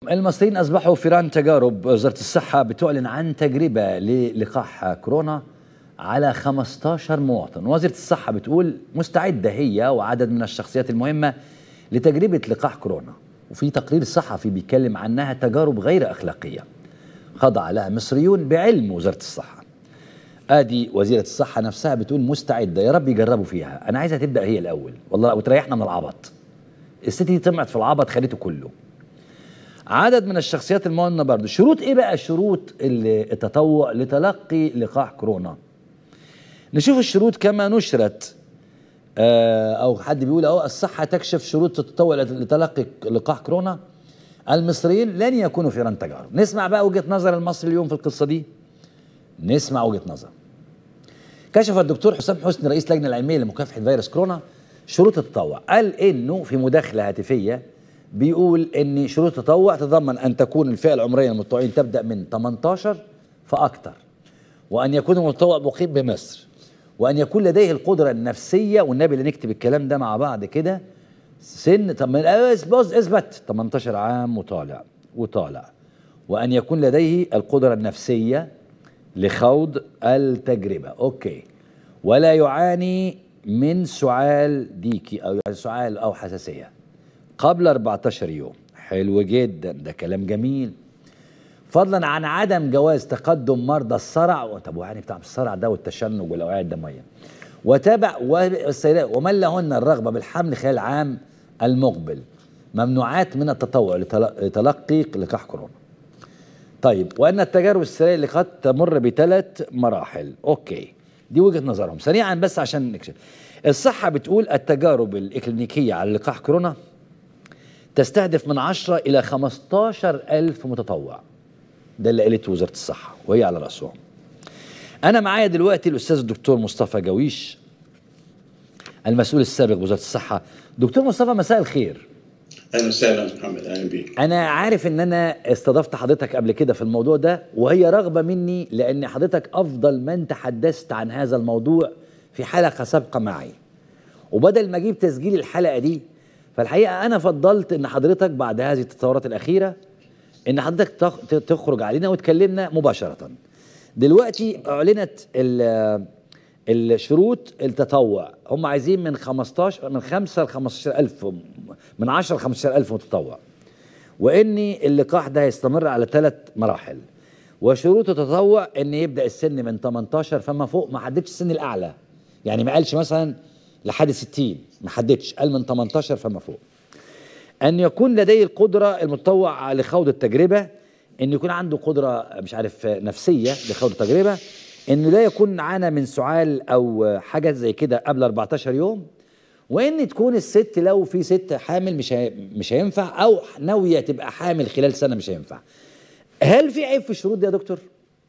المصريين أصبحوا فيران تجارب وزارة الصحة بتعلن عن تجربة للقاح كورونا على 15 مواطن وزيرة الصحة بتقول مستعدة هي وعدد من الشخصيات المهمة لتجربة لقاح كورونا وفي تقرير صحفي بيتكلم عنها تجارب غير أخلاقية خضع لها مصريون بعلم وزارة الصحة ادي وزيرة الصحة نفسها بتقول مستعدة يا رب يجربوا فيها انا عايزها تبدأ هي الاول والله وتريحنا من العبط الست دي طمعت في العبط خليته كله عدد من الشخصيات المهمة برضه شروط ايه بقى شروط التطوع لتلقي لقاح كورونا نشوف الشروط كما نشرت آه او حد بيقول اهو الصحة تكشف شروط التطوع لتلقي لقاح كورونا المصريين لن يكونوا في ران تجارب نسمع بقى وجهة نظر المصري اليوم في القصة دي نسمع وجهة نظر كشف الدكتور حسام حسني رئيس اللجنة العلمية لمكافحة فيروس كورونا شروط التطوع قال انه في مداخلة هاتفية بيقول ان شروط التطوع تتضمن ان تكون الفئة العمرية للمتطوعين تبدأ من 18 فأكثر وأن يكون المتطوع مقيم بمصر وأن يكون لديه القدرة النفسية والنبي اللي نكتب الكلام ده مع بعض كده سن طب بص اثبت 18 عام وطالع وطالع وأن يكون لديه القدرة النفسية لخوض التجربة أوكي ولا يعاني من سعال ديكي أو يعني سعال أو حساسية قبل 14 يوم حلو جدا ده كلام جميل فضلا عن عدم جواز تقدم مرضى الصرع طب يعني بتاع الصرع ده والتشنج والاوعيه الدمويه وتابع والسيدات ومن لهن الرغبه بالحمل خلال العام المقبل ممنوعات من التطوع لتلقي لقاح كورونا طيب وان التجارب السريه اللي قد تمر بثلاث مراحل اوكي دي وجهه نظرهم سريعا بس عشان نكشف الصحه بتقول التجارب الاكلينيكيه على لقاح كورونا تستهدف من 10 الى 15 الف متطوع ده اللي قالته وزاره الصحه وهي على راسهم انا معايا دلوقتي الاستاذ الدكتور مصطفى جويش المسؤول السابق بوزاره الصحه دكتور مصطفى مساء الخير اهلا وسهلا محمد اهلا بيك انا عارف ان انا استضفت حضرتك قبل كده في الموضوع ده وهي رغبه مني لان حضرتك افضل من تحدثت عن هذا الموضوع في حلقه سابقه معي وبدل ما اجيب تسجيل الحلقه دي فالحقيقه انا فضلت ان حضرتك بعد هذه التطورات الاخيره ان حضرتك تخرج علينا وتكلمنا مباشره دلوقتي اعلنت الشروط التطوع هم عايزين من 15 من 5 ل 15000 من 10 ل 15000 متطوع وان اللقاح ده هيستمر على ثلاث مراحل وشروط التطوع ان يبدا السن من 18 فما فوق ما حددش السن الاعلى يعني ما قالش مثلا لحد 60 ما حددش قال من 18 فما فوق ان يكون لديه القدره المتطوع لخوض التجربه ان يكون عنده قدره مش عارف نفسيه لخوض التجربه انه لا يكون عانى من سعال او حاجه زي كده قبل 14 يوم وان تكون الست لو في ست حامل مش مش هينفع او ناويه تبقى حامل خلال سنه مش هينفع هل في عيب في الشروط دي يا دكتور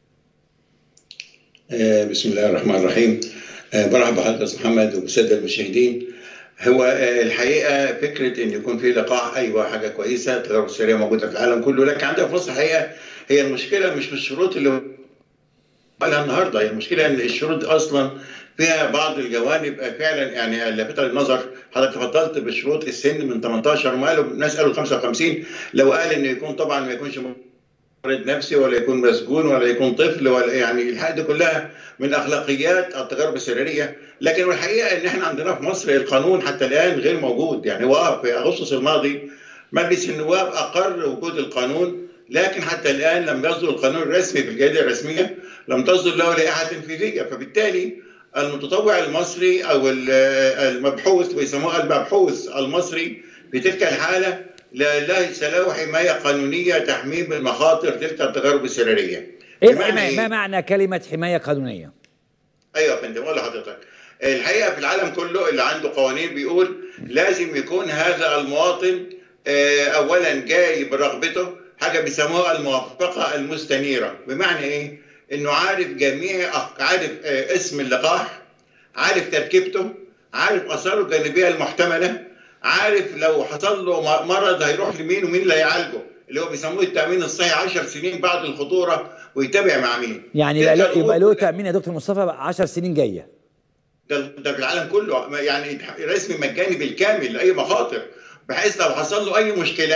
آه بسم الله الرحمن الرحيم آه برحب بحضرتك محمد وبالساده المشاهدين هو آه الحقيقه فكره ان يكون في لقاح ايوه حاجه كويسه التجارب السريه موجوده في العالم كله لكن عندها فرصه الحقيقه هي المشكله مش في الشروط اللي قالها النهارده هي المشكله ان الشروط اصلا فيها بعض الجوانب فعلا يعني لافته للنظر حضرتك تفضلت بشروط السن من 18 ما قالوا الناس قالوا 55 لو قال انه يكون طبعا ما يكونش مريض نفسي ولا يكون مسجون ولا يكون طفل ولا يعني الحاجات دي كلها من اخلاقيات التجارب السريريه لكن الحقيقه ان احنا عندنا في مصر القانون حتى الان غير موجود يعني هو في اغسطس الماضي مجلس النواب اقر وجود القانون لكن حتى الان لم يصدر القانون الرسمي في الجريده الرسميه لم تصدر له لائحه تنفيذيه فبالتالي المتطوع المصري او المبحوث ويسموه المبحوث المصري في تلك الحاله ليس له حمايه قانونيه تحميه من مخاطر تلك التجارب السريريه. ايه الحمايه؟ ما معنى كلمه حمايه قانونيه؟ ايوه يا فندم اقول لحضرتك. الحقيقه في العالم كله اللي عنده قوانين بيقول لازم يكون هذا المواطن اولا جاي برغبته حاجه بيسموها الموافقه المستنيره بمعنى ايه؟ انه عارف جميع عارف اسم اللقاح عارف تركيبته عارف اثاره الجانبيه المحتمله عارف لو حصل له مرض هيروح لمين ومين اللي هيعالجه اللي هو بيسموه التامين الصحي 10 سنين بعد الخطوره ويتابع مع مين يعني يبقى له يبقى له تامين يا دكتور مصطفى 10 سنين جايه ده ده في العالم كله يعني رسمي مجاني بالكامل لاي مخاطر بحيث لو حصل له اي مشكله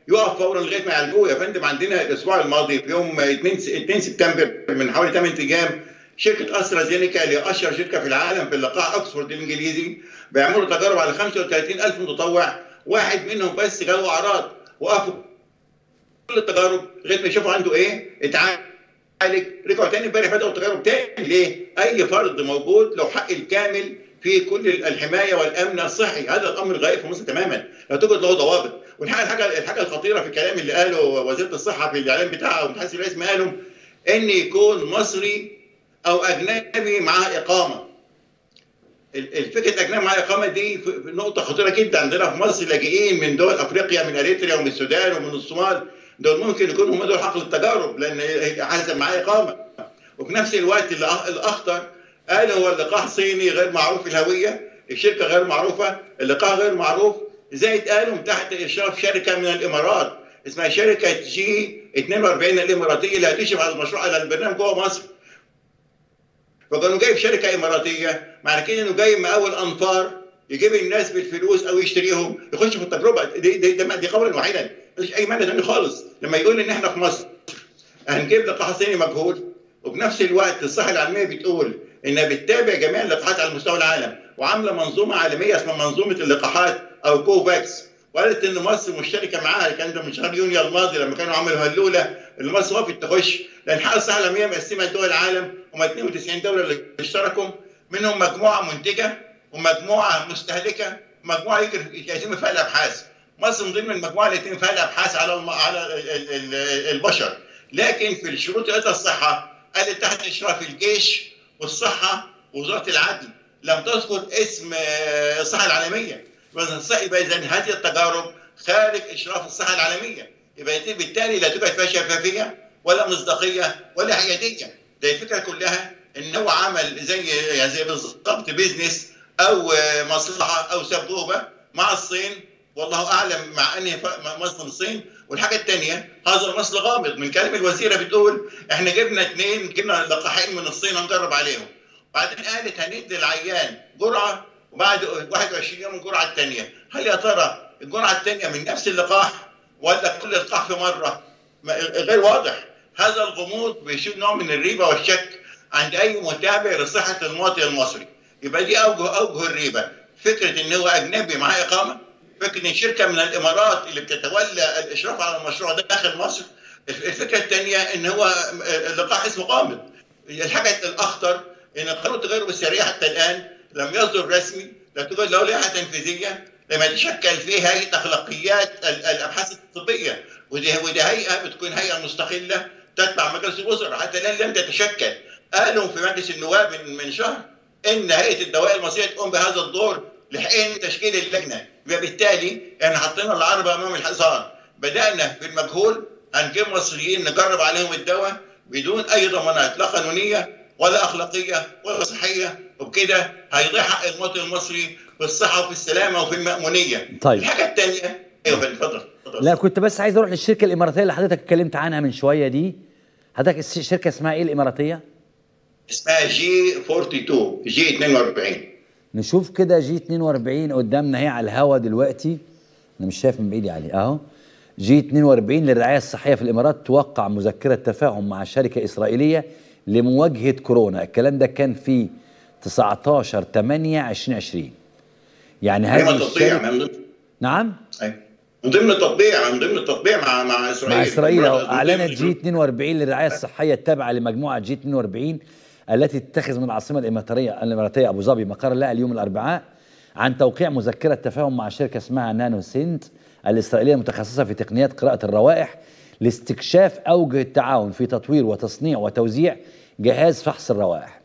يقف فورا لغايه ما يعالجوه يا فندم عندنا الاسبوع الماضي في يوم 2 2 سبتمبر من حوالي 8 ايام شركه استرازينيكا اللي اشهر شركه في العالم في اللقاح اوكسفورد الانجليزي بيعملوا تجارب على 35000 متطوع واحد منهم بس جاله اعراض وقفوا كل التجارب لغايه ما يشوفوا عنده ايه اتعالج رجعوا تاني امبارح بداوا التجارب تاني ليه؟ اي فرد موجود له حق الكامل في كل الحمايه والامن الصحي هذا الامر غائب في مصر تماما لا توجد له ضوابط والحاجه الحاجه الحاجه الخطيره في الكلام اللي قاله وزيره الصحه في الاعلان بتاعها ومتحسن الاسم قالوا ان يكون مصري او اجنبي معاه اقامه الفكره اجنبي معاه اقامه دي نقطه خطيره جدا عندنا في مصر لاجئين من دول افريقيا من اريتريا ومن السودان ومن الصومال دول ممكن يكونوا هم دول حقل التجارب لان حسب معاه اقامه وفي نفس الوقت الاخطر قال هو اللقاح صيني غير معروف الهويه الشركه غير معروفه اللقاح غير معروف زائد قالوا تحت اشراف شركه من الامارات اسمها شركه جي 42 الاماراتيه اللي هتشرف على المشروع على البرنامج جوه مصر فكانوا جايب شركه اماراتيه معنى كده انه جاي مقاول انفار يجيب الناس بالفلوس او يشتريهم يخش في التجربه دي دي, دي, دي قولا واحدا مفيش اي معنى ثاني خالص لما يقول ان احنا في مصر هنجيب لقاح صيني مجهول وبنفس الوقت الصحه العالميه بتقول انها بتتابع جميع اللقاحات على مستوى العالم وعامله منظومه عالميه اسمها منظومه اللقاحات او كوفاكس وقالت ان مصر مشتركه معاها الكلام ده من شهر يونيو الماضي لما كانوا عملوا هلوله ان مصر وافقت تخش لان الحاله الصحه العالميه مقسمه لدول العالم هم 92 دوله اللي اشتركوا منهم مجموعه منتجه ومجموعه مستهلكه ومجموعه يتم فيها الابحاث مصر من ضمن المجموعه اللي يتم فيها الابحاث على الم... على البشر لكن في الشروط الصحه قالت تحت اشراف الجيش والصحه ووزاره العدل لم تذكر اسم الصحه العالميه يبقى اذا هذه التجارب خارج اشراف الصحه العالميه يبقى بالتالي لا توجد فيها شفافيه ولا مصداقيه ولا حياديه ده الفكره كلها ان هو عمل زي يعني زي بالظبط بيزنس او مصلحه او سبوبه مع الصين والله اعلم مع انهي مصدر الصين والحاجه الثانيه هذا النص غامض من كلام الوزيره بتقول احنا جبنا اثنين جبنا لقاحين من الصين هنجرب عليهم بعدين قالت هندي العيان جرعه وبعد 21 يوم الجرعه الثانيه هل يا ترى الجرعه الثانيه من نفس اللقاح ولا كل لقاح في مره غير واضح هذا الغموض بيشيل نوع من الريبه والشك عند اي متابع لصحه المواطن المصري يبقى دي اوجه اوجه الريبه فكره ان هو اجنبي معاه اقامه فكره ان شركه من الامارات اللي بتتولى الاشراف على المشروع ده داخل مصر الفكره الثانيه ان هو اللقاح اسمه غامض الحاجه الاخطر ان قانون التجارب السريعه حتى الان لم يصدر رسمي لا توجد له لائحه تنفيذيه لما تشكل فيه هيئه اخلاقيات الابحاث الطبيه ودي ودي هيئه بتكون هيئه مستقله تتبع مجلس الوزراء حتى الان لم تتشكل قالوا في مجلس النواب من من شهر ان هيئه الدواء المصريه تقوم بهذا الدور لحين تشكيل اللجنه وبالتالي احنا حطينا العربه امام الحصان بدانا في المجهول هنجيب مصريين نجرب عليهم الدواء بدون اي ضمانات لا قانونيه ولا اخلاقيه ولا صحيه وبكده هيضيع حق المواطن المصري في الصحه وفي السلامه وفي المامونيه. طيب. الحاجه الثانيه ايوه اتفضل لا كنت بس عايز اروح للشركه الاماراتيه اللي حضرتك اتكلمت عنها من شويه دي حضرتك الشركه اسمها ايه الاماراتيه؟ اسمها جي 42 جي 42 نشوف كده جي 42 قدامنا اهي على الهوا دلوقتي انا مش شايف من بعيد عليه اهو جي 42 للرعايه الصحيه في الامارات توقع مذكره تفاهم مع شركه اسرائيليه لمواجهه كورونا الكلام ده كان في 19 8 2020 يعني هذه الشركه من ضمن نعم أيوة. من ضمن التطبيع من ضمن التطبيع مع مع اسرائيل مع اسرائيل اعلنت جي 42 للرعايه الصحيه التابعه لمجموعه جي 42 التي تتخذ من العاصمه الاماراتيه الاماراتيه ابو ظبي مقر لها اليوم الاربعاء عن توقيع مذكره تفاهم مع شركه اسمها نانو سنت الاسرائيليه المتخصصه في تقنيات قراءه الروائح لاستكشاف اوجه التعاون في تطوير وتصنيع وتوزيع جهاز فحص الروائح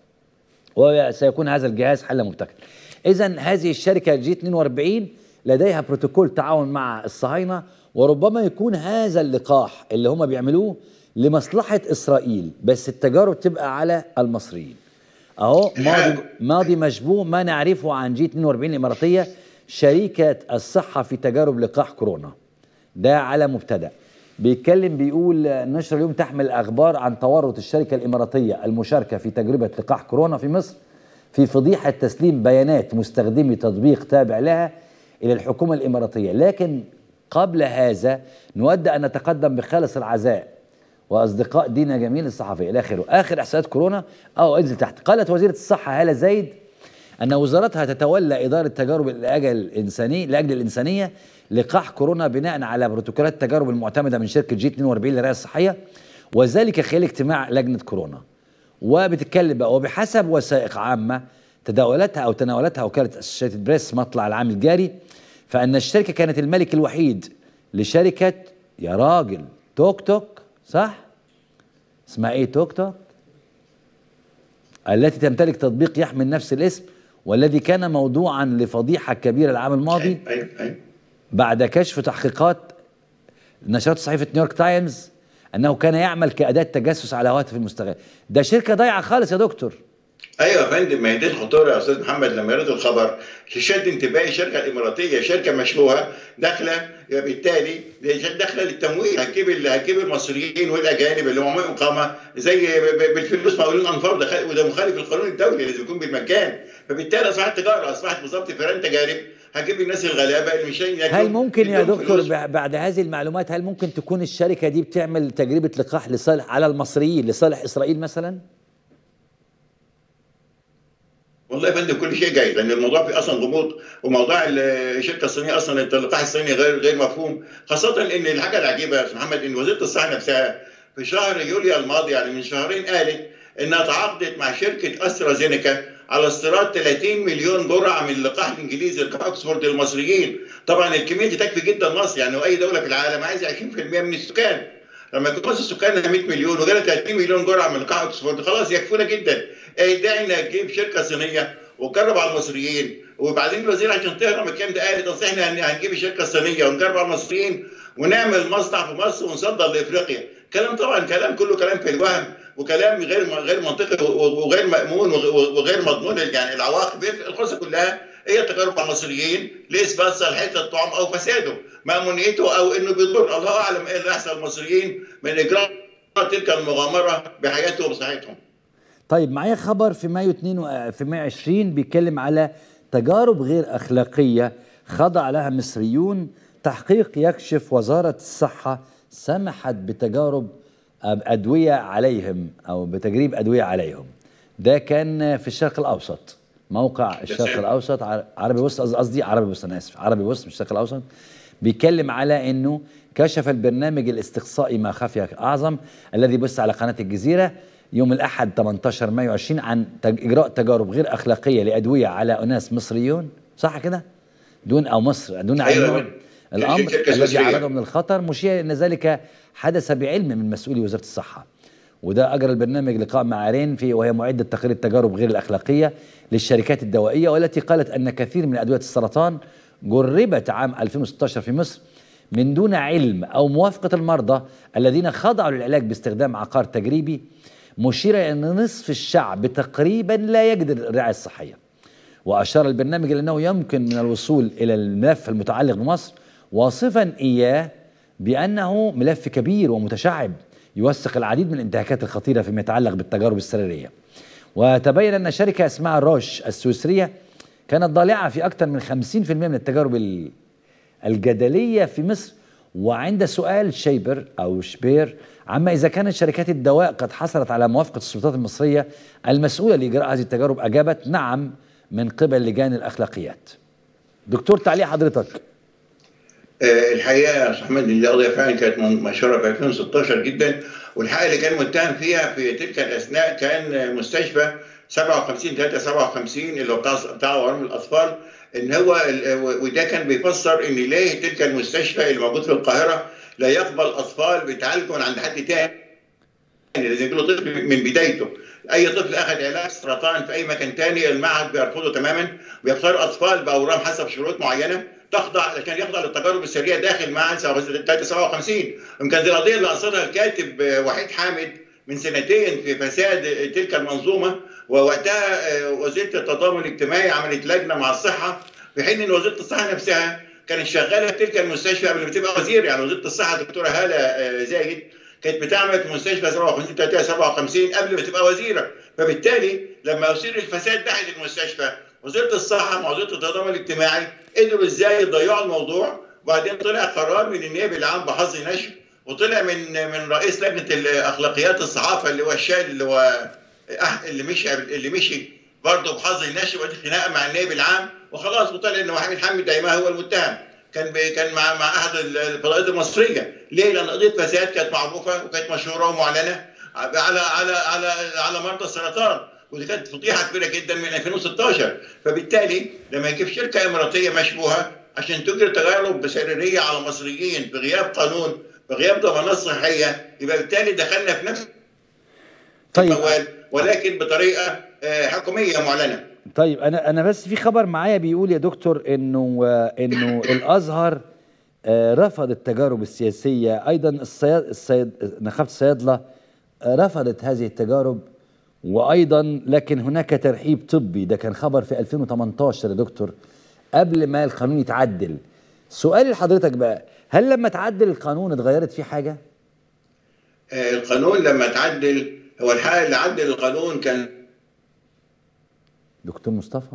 وسيكون هذا الجهاز حل مبتكر اذا هذه الشركه جي 42 لديها بروتوكول تعاون مع الصهاينه وربما يكون هذا اللقاح اللي هم بيعملوه لمصلحه اسرائيل بس التجارب تبقى على المصريين اهو ماضي ماضي مشبوه ما نعرفه عن جي 42 الاماراتيه شركه الصحه في تجارب لقاح كورونا ده على مبتدا بيتكلم بيقول نشر اليوم تحمل اخبار عن تورط الشركه الاماراتيه المشاركه في تجربه لقاح كورونا في مصر في فضيحه تسليم بيانات مستخدمي تطبيق تابع لها الى الحكومه الاماراتيه لكن قبل هذا نود ان نتقدم بخالص العزاء واصدقاء دينا جميل الصحفي الى اخره اخر احصائيات كورونا او انزل تحت قالت وزيره الصحه هاله زايد ان وزارتها تتولى اداره تجارب لاجل الانساني لاجل الانسانيه لقاح كورونا بناء على بروتوكولات التجارب المعتمده من شركه جي 42 للرعايه الصحيه وذلك خلال اجتماع لجنه كورونا وبتتكلم بقى وبحسب وثائق عامه تداولتها او تناولتها وكاله اسوشيتد بريس مطلع العام الجاري فان الشركه كانت الملك الوحيد لشركه يا راجل توك توك صح؟ اسمها ايه توك توك؟ التي تمتلك تطبيق يحمل نفس الاسم والذي كان موضوعا لفضيحه كبيره العام الماضي ايوه ايوه بعد كشف تحقيقات نشرت صحيفه نيويورك تايمز انه كان يعمل كاداه تجسس على هواتف المستخدمين ده شركه ضايعه خالص يا دكتور ايوه يا فندم ما هي دي الخطوره يا استاذ محمد لما يرد الخبر شد انتباهي الشركه الاماراتيه شركه مشبوهه داخله بالتالي داخله للتمويل هتجيب ال- هتجيب المصريين والاجانب اللي هم اقامه زي ب- ب- بالفلوس مقاولين انفار ده خ- وده مخالف للقانون الدولي لازم يكون بالمكان فبالتالي اصبحت تجاره اصبحت بالظبط فيران تجارب هتجيب الناس الغلابه اللي مش هيجيبوا- هل ممكن يا يديهم دكتور فلوس. بع- بعد هذه المعلومات هل ممكن تكون الشركه دي بتعمل تجربه لقاح لصالح على المصريين لصالح اسرائيل مثلا؟ والله يا فندم كل شيء جاي لان الموضوع فيه اصلا غموض وموضوع الشركه الصينيه اصلا اللقاح الصيني غير غير مفهوم خاصه ان الحاجه العجيبه يا استاذ محمد ان وزيره الصحه نفسها في شهر يوليو الماضي يعني من شهرين قالت انها تعاقدت مع شركه استرازينيكا على استيراد 30 مليون جرعه من اللقاح الانجليزي لقاح اوكسفورد للمصريين طبعا الكميه دي تكفي جدا مصر يعني اي دوله في العالم عايزه 20% من السكان لما يكون مصر سكانها 100 مليون وجالها 30 مليون جرعه من لقاح اوكسفورد خلاص يكفونا جدا ايه داعي انها تجيب شركه صينيه وتجرب على المصريين وبعدين الوزير عشان تهرب الكلام ده قالت اصل احنا هن- هنجيب الشركه الصينيه ونجرب على المصريين ونعمل مصنع في مصر ونصدر لافريقيا كلام طبعا كلام كله كلام في الوهم وكلام غير غير منطقي وغير مامون وغير مضمون يعني العواقب القصه كلها هي التجارب على المصريين لاثبات صلاحيه الطعام او فساده مامونيته او انه بيضر الله اعلم ايه اللي يحصل المصريين من اجراء تلك المغامره بحياتهم وصحتهم طيب معايا خبر في مايو 2 و- في مايو 20 بيتكلم على تجارب غير اخلاقيه خضع لها مصريون تحقيق يكشف وزاره الصحه سمحت بتجارب أب- ادويه عليهم او بتجريب ادويه عليهم ده كان في الشرق الاوسط موقع الشرق سلام. الاوسط ع- عربي وسط قصدي- قصدي عربي وسط انا اسف عربي وسط مش الشرق الاوسط بيتكلم على انه كشف البرنامج الاستقصائي ما خفي اعظم الذي بث على قناه الجزيره يوم الاحد 18 مايو 20 عن تج- اجراء تجارب غير اخلاقيه لادويه على اناس مصريون صح كده؟ دون او مصر دون أيوة علمهم أيوة. الامر شركة الذي سويسرية. عرضهم للخطر مشير ان ذلك حدث بعلم من مسؤولي وزاره الصحه وده اجرى البرنامج لقاء مع رين في وهي معده تقرير التجارب غير الاخلاقيه للشركات الدوائيه والتي قالت ان كثير من ادويه السرطان جربت عام 2016 في مصر من دون علم او موافقه المرضى الذين خضعوا للعلاج باستخدام عقار تجريبي مشيره الى ان نصف الشعب تقريبا لا يجد الرعايه الصحيه وأشار البرنامج إلى أنه يمكن من الوصول إلى الملف المتعلق بمصر واصفا إياه بأنه ملف كبير ومتشعب يوثق العديد من الانتهاكات الخطيرة فيما يتعلق بالتجارب السريرية وتبين أن شركة اسمها روش السويسرية كانت ضالعة في أكثر من 50% من التجارب ال- الجدلية في مصر وعند سؤال شيبر أو شبير عما إذا كانت شركات الدواء قد حصلت على موافقة السلطات المصرية المسؤولة لإجراء هذه التجارب أجابت نعم من قبل لجان الأخلاقيات دكتور تعليق حضرتك آه، الحقيقه يا استاذ محمد ان القضيه فعلا كانت من- مشهوره في 2016 جدا والحقيقه اللي كان متهم فيها في تلك الاثناء كان مستشفى 57 3 57 اللي هو بتاع بتاع ورم الاطفال ان هو ال- وده كان بيفسر ان ليه تلك المستشفى اللي موجود في القاهره لا يقبل اطفال بيتعالجوا من عند حد تاني لازم يجي له طفل من بدايته اي طفل اخذ علاج سرطان في اي مكان تاني المعهد بيرفضه تماما بيختار اطفال باورام حسب شروط معينه تخضع عشان يخضع للتجارب السريه داخل معهد 57 يمكن دي القضيه اللي اصرها الكاتب آه، وحيد حامد من سنتين في فساد تلك المنظومه ووقتها آه، وزيره التضامن الاجتماعي عملت لجنه مع الصحه في حين ان وزيره الصحه نفسها كانت شغاله في تلك المستشفى قبل ما تبقى وزير يعني وزيره الصحه الدكتوره هاله آه، زايد كانت بتعمل في مستشفى 57 3 57 قبل ما تبقى وزيره فبالتالي لما يصير الفساد داخل المستشفى وزيره الصحه مع وزيره التضامن الاجتماعي قدروا ازاي يضيعوا الموضوع وبعدين طلع قرار من النائب العام بحظ نشر وطلع من من رئيس لجنه اخلاقيات الصحافه اللي هو الشال اللي هو اللي مشي اللي مشي برضه بحظ النشر ودي خناقه مع النائب العام وخلاص وطلع ان محمد حامد دايما هو المتهم كان كان مع مع احد الفضائيات المصريه ليه؟ لان قضيه فساد كانت معروفه وكانت مشهوره ومعلنه على على على على مرضى السرطان ودي كانت فضيحه كبيره جدا من 2016 فبالتالي لما يجيب شركه اماراتيه مشبوهه عشان تجري تجارب بسريريه على مصريين بغياب قانون بغياب ضمانات صحيه يبقى بالتالي دخلنا في نفس طيب الموال ولكن بطريقه حكوميه معلنه طيب انا انا بس في خبر معايا بيقول يا دكتور انه انه الازهر رفض التجارب السياسيه ايضا الصياد الصياد نقابه الصيادله رفضت هذه التجارب وايضا لكن هناك ترحيب طبي ده كان خبر في 2018 يا دكتور قبل ما القانون يتعدل سؤالي لحضرتك بقى هل لما تعدل القانون اتغيرت فيه حاجه القانون لما تعدل هو الحقيقه اللي عدل القانون كان دكتور مصطفى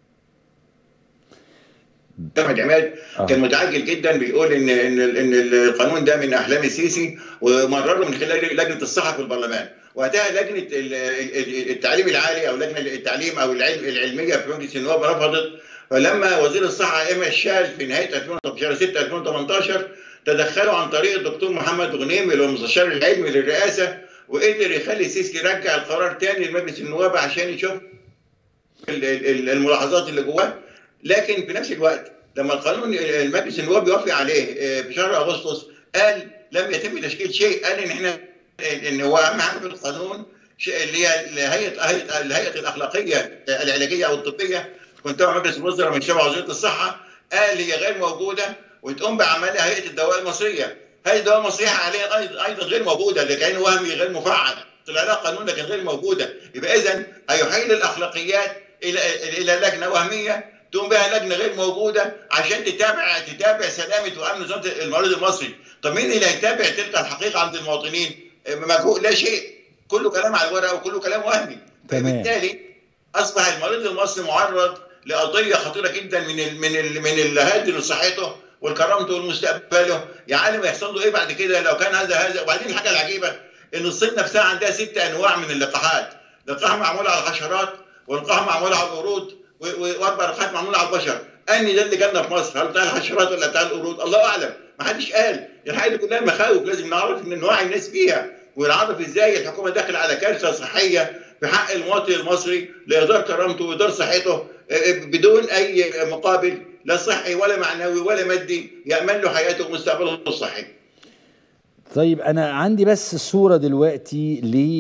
احمد عماد آه. كان متعجل جدا بيقول ان ان ان القانون ده من احلام السيسي ومرره من خلال لجنه الصحه في البرلمان وقتها لجنه التعليم العالي او لجنه التعليم او العلم العلميه في مجلس النواب رفضت فلما وزير الصحه ايما الشال في نهايه 2018 6 2018 تدخلوا عن طريق الدكتور محمد غنيم اللي هو المستشار العلمي للرئاسه وقدر يخلي السيسي يرجع القرار تاني لمجلس النواب عشان يشوف الملاحظات اللي جواه لكن في نفس الوقت لما القانون المجلس النواب يوافق عليه في شهر اغسطس قال لم يتم تشكيل شيء قال ان احنا ان هو اهم حاجه في القانون اللي هي الهيئه الهيئه الاخلاقيه العلاجيه او الطبيه كنت مع مجلس الوزراء من شبه وزيره الصحه قال هي غير موجوده وتقوم بعملها هيئه الدواء المصريه هيئه الدواء المصريه حاليا ايضا غير موجوده لكن وهمي غير مفعل طلع لها قانون لكن غير موجوده يبقى اذا هيحيل الاخلاقيات الى الى لجنه وهميه تقوم بها لجنه غير موجوده عشان تتابع تتابع سلامه وامن نظام المريض المصري طب مين اللي هيتابع تلك الحقيقه عند المواطنين مجهول لا شيء كله كلام على الورقه وكله كلام وهمي فبالتالي اصبح المريض المصري معرض لقضيه خطيره جدا من ال من ال من الهدر لصحته وكرامته ومستقبله يا عالم يحصل له ايه بعد كده لو كان هذا هذا وبعدين الحاجه العجيبه ان الصين نفسها عندها ست انواع من اللقاحات لقاح معمول على الحشرات ولقاح معمول على القرود واربع لقاحات معموله على البشر اني ده اللي جالنا في مصر هل بتاع الحشرات ولا بتاع القرود الله اعلم ما حدش قال الحاجه دي كلها مخاوف لازم نعرف ان نوعي الناس فيها ونعرف ازاي الحكومه داخله على كارثه صحيه في حق المواطن المصري لإدارة كرامته وإدارة صحته بدون أي مقابل لا صحي ولا معنوي ولا مادي يأمن له حياته ومستقبله الصحي. طيب أنا عندي بس صورة دلوقتي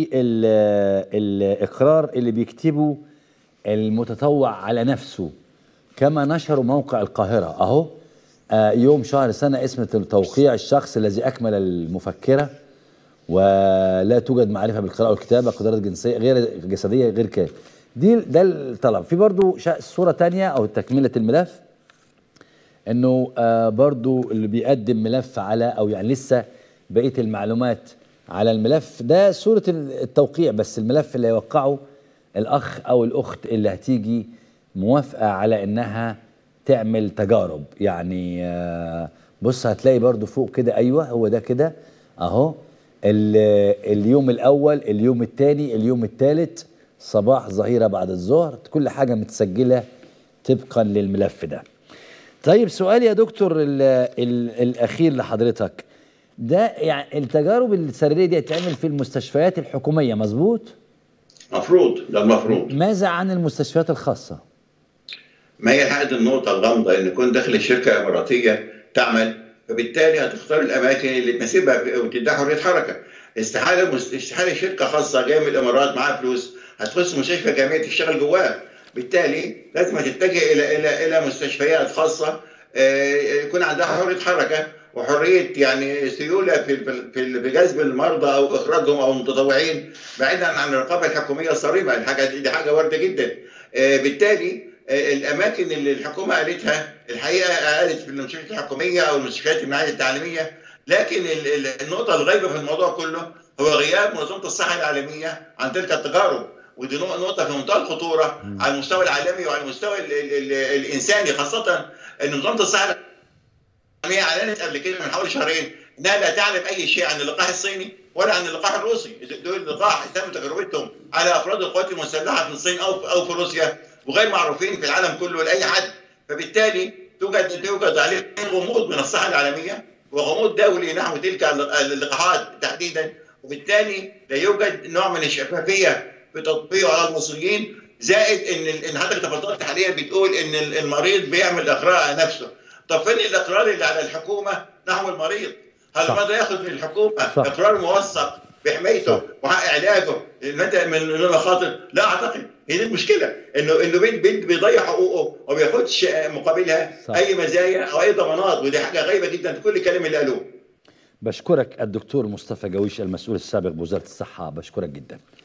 للإقرار اللي بيكتبه المتطوع على نفسه كما نشروا موقع القاهرة أهو آه يوم شهر سنة اسم توقيع الشخص الذي أكمل المفكرة ولا توجد معرفه بالقراءه والكتابه قدرات جنسيه غير جسديه غير كافي دي ده الطلب في برضو صوره تانية او تكمله الملف انه آه برضو اللي بيقدم ملف على او يعني لسه بقيه المعلومات على الملف ده صوره التوقيع بس الملف اللي هيوقعه الاخ او الاخت اللي هتيجي موافقه على انها تعمل تجارب يعني آه بص هتلاقي برضو فوق كده ايوه هو ده كده اهو اليوم الاول اليوم الثاني اليوم الثالث صباح ظهيره بعد الظهر كل حاجه متسجله طبقا للملف ده طيب سؤال يا دكتور ال ال الاخير لحضرتك ده يعني التجارب السريريه دي هتتعمل في المستشفيات الحكوميه مظبوط مفروض ده المفروض ماذا عن المستشفيات الخاصه ما هي حاجه النقطه الغامضه ان يكون داخل الشركه اماراتيه تعمل فبالتالي هتختار الاماكن اللي تناسبها وتديها حريه حركه استحاله استحاله شركه خاصه جايه من الامارات معاها فلوس هتخش مستشفى جامعيه تشتغل جواها بالتالي لازم تتجه الى الى الى مستشفيات خاصه يكون عندها حريه حركه وحريه يعني سيوله في في في جذب المرضى او اخراجهم او المتطوعين بعيدا عن الرقابه الحكوميه الصارمه الحاجه دي حاجه وارده جدا بالتالي الاماكن اللي الحكومه قالتها الحقيقه قالت في المستشفيات الحكوميه او المستشفيات المعاهد التعليميه لكن النقطه الغايبه في الموضوع كله هو غياب منظمه الصحه العالميه عن تلك التجارب ودي نقطه في منتهى الخطوره على المستوى العالمي وعلى المستوى ال ال ال الانساني خاصه ان منظمه الصحه العالميه اعلنت قبل كده من حوالي شهرين انها لا تعلم اي شيء عن اللقاح الصيني ولا عن اللقاح الروسي دول لقاح تم تجربتهم على افراد القوات المسلحه في الصين او او في روسيا وغير معروفين في العالم كله لاي حد فبالتالي توجد توجد عليه غموض من الصحه العالميه وغموض دولي نحو تلك اللقاحات تحديدا وبالتالي لا يوجد نوع من الشفافيه في تطبيقه على المصريين زائد ان ان حضرتك تفضلت حاليا بتقول ان المريض بيعمل اقرار على نفسه طب فين الاقرار اللي على الحكومه نحو المريض؟ هل صح. ماذا ياخذ من الحكومه صح. اقرار موثق بحمايته صح. وحق علاجه المدى من المخاطر لا اعتقد هي دي المشكله انه انه بنت بنت بيضيع حقوقه وما بياخدش مقابلها صح. اي مزايا او اي ضمانات ودي حاجه غريبه جدا في كل الكلام اللي قالوه بشكرك الدكتور مصطفى جويش المسؤول السابق بوزاره الصحه بشكرك جدا